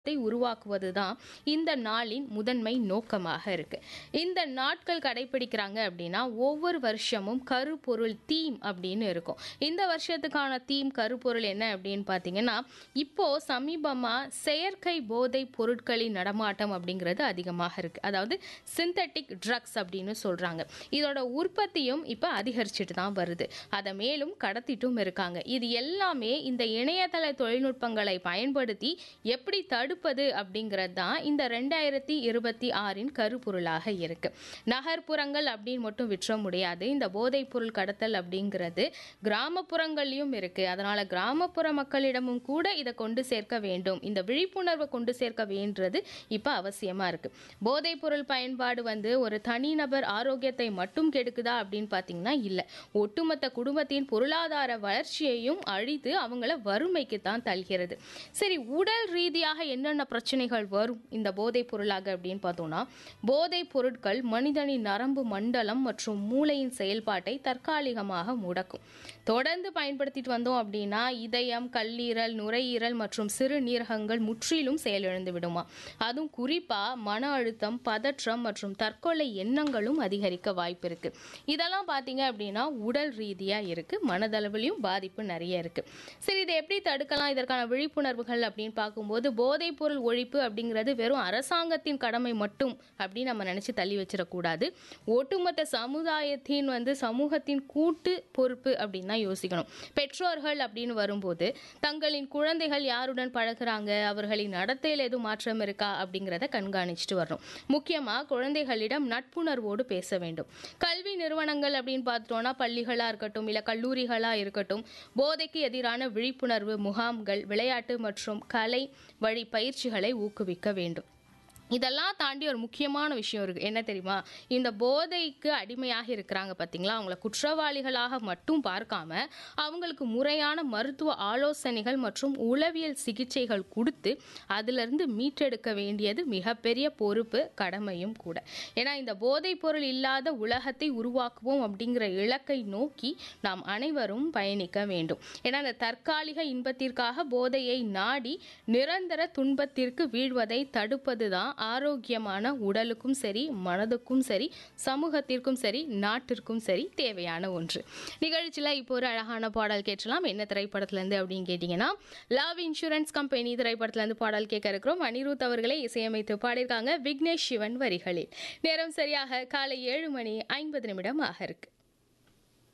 த்தை உருவாக்குவது தான் இந்த நாளின் முதன்மை நோக்கமாக இருக்கு இந்த நாட்கள் கடைபிடிக்கிறாங்க அப்படின்னா ஒவ்வொரு வருஷமும் கருப்பொருள் தீம் அப்படின்னு இருக்கும் இந்த வருஷத்துக்கான தீம் கருப்பொருள் என்ன அப்படின்னு பார்த்தீங்கன்னா இப்போ சமீபமா செயற்கை போதைப் பொருட்களின் நடமாட்டம் அப்படிங்கிறது அதிகமாக இருக்கு அதாவது சிந்தட்டிக் ட்ரக்ஸ் அப்படின்னு சொல்றாங்க இதோட உற்பத்தியும் இப்போ அதிகரிச்சுட்டு தான் வருது அதை மேலும் கடத்திட்டும் இருக்காங்க இது எல்லாமே இந்த இணையதள தொழில்நுட்பங்களை பயன்படுத்தி எப்படி தடுப்பது அப்படிங்கிறது தான் இந்த ரெண்டாயிரத்தி இருபத்தி ஆறின் கருப்பொருளாக இருக்கு நகர்ப்புறங்கள் அப்படின்னு மட்டும் விற்ற முடியாது இந்த போதைப் பொருள் கடத்தல் அப்படிங்கிறது கிராமப்புறங்கள்லையும் இருக்கு அதனால கிராமப்புற மக்களிடமும் கூட இதை கொண்டு சேர்க்க வேண்டும் இந்த விழிப்புணர்வை கொண்டு சேர்க்க வேண்டது இப்போ அவசியமா இருக்கு போதைப் பொருள் பயன்பாடு வந்து ஒரு தனிநபர் ஆரோக்கியத்தை மட்டும் கெடுக்குதா அப்படின்னு பார்த்தீங்கன்னா இல்லை ஒட்டுமொத்த குடும்பத்தின் பொருளாதார வளர்ச்சியையும் அழித்து அவங்கள வறுமைக்கு தான் தள்ளுகிறது சரி உடல் ரீதியாக என்னென்ன பிரச்சனைகள் வரும் இந்த போதைப் பொருளாக அப்படின்னு பார்த்தோம்னா போதைப் பொருட்கள் மனிதனின் நரம்பு மண்டலம் மற்றும் மூளையின் செயல்பாட்டை தற்காலிகமாக முடக்கும் தொடர்ந்து பயன்படுத்திட்டு வந்தோம் அப்படின்னா இதயம் கல்லீரல் நுரையீரல் மற்றும் சிறுநீரகங்கள் முற்றிலும் செயலிழந்து விடுமா அதுவும் குறிப்பா மன அழுத்தம் பதற்றம் மற்றும் தற்கொலை எண்ணங்களும் அதிகரிக்க வாய்ப்பு இருக்கு இதெல்லாம் பார்த்தீங்க அப்படின்னா உடல் ரீதியா இருக்கு மனதளவிலையும் பாதிப்பு நிறைய இருக்கு சரி இதை எப்படி தடுக்கலாம் இதற்கான விழிப்புணர்வுகள் அப்படின்னு பார்க்கும்போது போதைப் பொருள் ஒழிப்பு அப்படிங்கிறது வெறும் அரசாங்கத்தின் கடமை மட்டும் அப்படின்னு நம்ம நினைச்சு தள்ளி வச்சிடக்கூடாது ஒட்டுமொத்த சமுதாயத்தின் வந்து சமூகத்தின் கூட்டு பொறுப்பு அப்படின்னு தான் யோசிக்கணும் பெற்றோர்கள் அப்படின்னு வரும்போது தங்களின் குழந்தைகள் யாருடன் பழகுறாங்க அவர்களின் நடத்தையில் எதுவும் மாற்றம் இருக்கா அப்படிங்கிறத கண்காணிச்சுட்டு வரணும் முக்கியமா குழந்தைகளிடம் நட்புணர்வோடு பேச வேண்டும் கல்வி நிறுவனங்கள் அப்படின்னு பார்த்தோம்னா பள்ளிகளா இருக்கட்டும் இல்ல கல்லூரிகளா இருக்கட்டும் போதைக்கு எதிரான விழிப்புணர்வு முகாம்கள் விளையாட்டு மற்றும் கலை வழி பயிற்சிகளை ஊக்குவிக்க வேண்டும் இதெல்லாம் தாண்டி ஒரு முக்கியமான விஷயம் இருக்குது என்ன தெரியுமா இந்த போதைக்கு அடிமையாக இருக்கிறாங்க பார்த்தீங்களா அவங்கள குற்றவாளிகளாக மட்டும் பார்க்காம அவங்களுக்கு முறையான மருத்துவ ஆலோசனைகள் மற்றும் உளவியல் சிகிச்சைகள் கொடுத்து அதிலிருந்து மீட்டெடுக்க வேண்டியது மிகப்பெரிய பொறுப்பு கடமையும் கூட ஏன்னா இந்த போதைப் பொருள் இல்லாத உலகத்தை உருவாக்குவோம் அப்படிங்கிற இலக்கை நோக்கி நாம் அனைவரும் பயணிக்க வேண்டும் ஏன்னா இந்த தற்காலிக இன்பத்திற்காக போதையை நாடி நிரந்தர துன்பத்திற்கு வீழ்வதை தடுப்பது தான் ஆரோக்கியமான உடலுக்கும் சரி மனதுக்கும் சரி சமூகத்திற்கும் சரி நாட்டிற்கும் சரி தேவையான ஒன்று நிகழ்ச்சியில் இப்போ ஒரு அழகான பாடல் கேட்டலாம் என்ன திரைப்படத்துலேருந்து அப்படின்னு கேட்டிங்கன்னா லவ் இன்சூரன்ஸ் கம்பெனி திரைப்படத்துலேருந்து பாடல் கேட்க இருக்கிறோம் அனிருத் அவர்களே இசையமைத்து பாடியிருக்காங்க விக்னேஷ் சிவன் வரிகளில் நேரம் சரியாக காலை ஏழு மணி ஐம்பது நிமிடம் ஆக இருக்கு